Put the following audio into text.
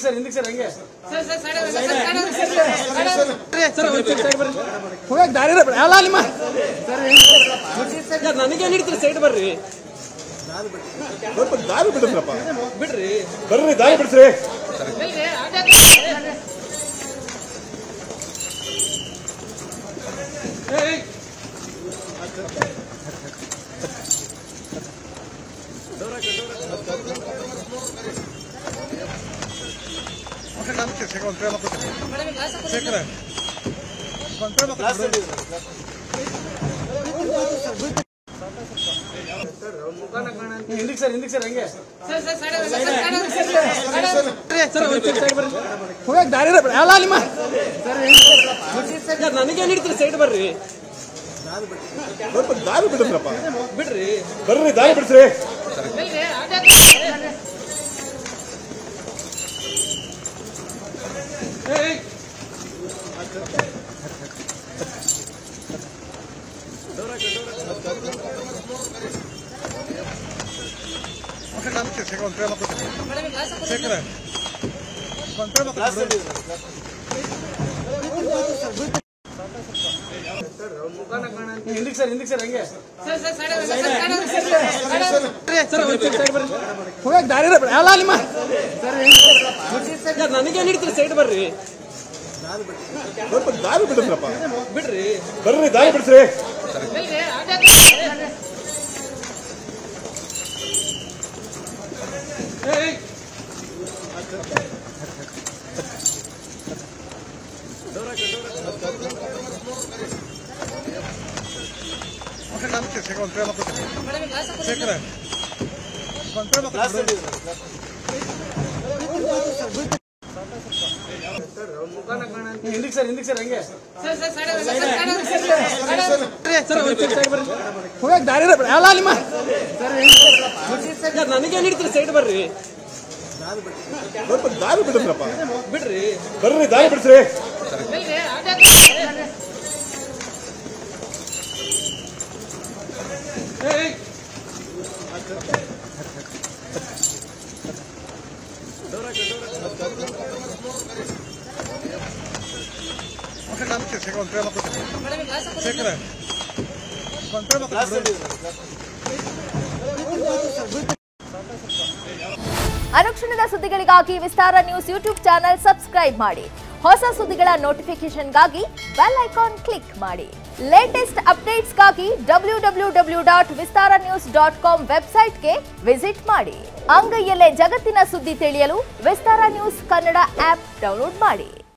ಹಿಂದಕ್ಕೆ ಸರ್ ಹಿಂದಕ್ಕೆ ಸರ್ ಹಂಗೆ ಹೋಗಕ್ ದಾರಿ ಇಲ್ಲ ಬಿಡು. ಅಲ್ಲ ನಿಮ್ಮ ನನಗೆ ಹಿಡಿತೀರಿ ಸೈಡ್ ಬರ್ರಿ ಸ್ವಲ್ಪ ದಾರಿ ಬಿಡಿಸ್ರಪ್ಪ ಬಿಡ್ರಿ ಬರ್ರಿ ದಾರಿ ಬಿಡಿಸ್ರಿ ಹಿಂದಕ್ಕೆ ಸರ್ ಹಿಂದಕ್ಕೆ ಸರ್ ಹಂಗೆ ಹೋಗಕ್ ದಾರಿ ಇಲ್ಲ ಬಿಡು. ಅಲ್ಲ ನಿಮ್ಮ ನನಗೆ ಹಿಡಿತೀರಿ ಸೈಡ್ ಬರ್ರಿ ಸ್ವಲ್ಪ ದಾರಿ ಬಿಡಿಸ್ರಪ್ಪ ಬಿಡ್ರಿ ಬರ್ರಿ ದಾರಿ ಬಿಡಿಸ್ರಿ ಹಿಂದಕ್ಕೆ ಸರ್ ಹಿಂದಕ್ಕೆ ಸರ್ ಹಂಗೆ ಹೋಗಕ್ ದಾರಿ ಇಲ್ಲ ಬಿಡು. ಅಲ್ಲ ನಿಮ್ಮ ನನಗೆ ಹಿಡಿತೀರಿ ಸೈಡ್ ಬರ್ರಿ ಸ್ವಲ್ಪ ದಾರಿ ಬಿಡಿಸ್ರಪ್ಪ ಬಿಡ್ರಿ ಬರ್ರಿ ದಾರಿ ಬಿಡಿಸ್ರಿ ಹಿಂದಕ್ಕೆ ಸರ್ ಹಿಂದಕ್ಕೆ ಸರ್ ಹಂಗೆ ಹೋಗಕ್ ದಾರಿ ಇಲ್ಲ ಬಿಡು. ಅಲ್ಲ ನಿಮ್ಮ ನನಗೆ ಹಿಡಿತೀರಿ ಸೈಡ್ ಬರ್ರಿ ಸ್ವಲ್ಪ ದಾರಿ ಬಿಡಿಸ್ರಪ್ಪ ಬಿಡ್ರಿ ಬರ್ರಿ ದಾರಿ ಬಿಡಿಸ್ರಿ ಅನುಕ್ಷಣದ ಸುದ್ದಿಗಳಿಗಾಗಿ Vistara news YouTube channel subscribe ಮಾಡಿ ಹೊಸ ಸುದ್ದಿಗಳ ನೋಟಿಫಿಕೇಶನ್ಗಾಗಿ ಬೆಲ್ ಐಕಾನ್ ಕ್ಲಿಕ್ ಮಾಡಿ ಲೇಟೆಸ್ಟ್ ಅಪ್ಡೇಟ್ಸ್ಗಾಗಿ W W W dot Vistara news dot com ವೆಬ್ಸೈಟ್ಗೆ ವಿಸಿಟ್ ಮಾಡಿ ಅಂಗೈಯಲ್ಲೇ ಜಗತ್ತಿನ ಸುದ್ದಿ ತಿಳಿಯಲು Vistara news Kannada app download ಮಾಡಿ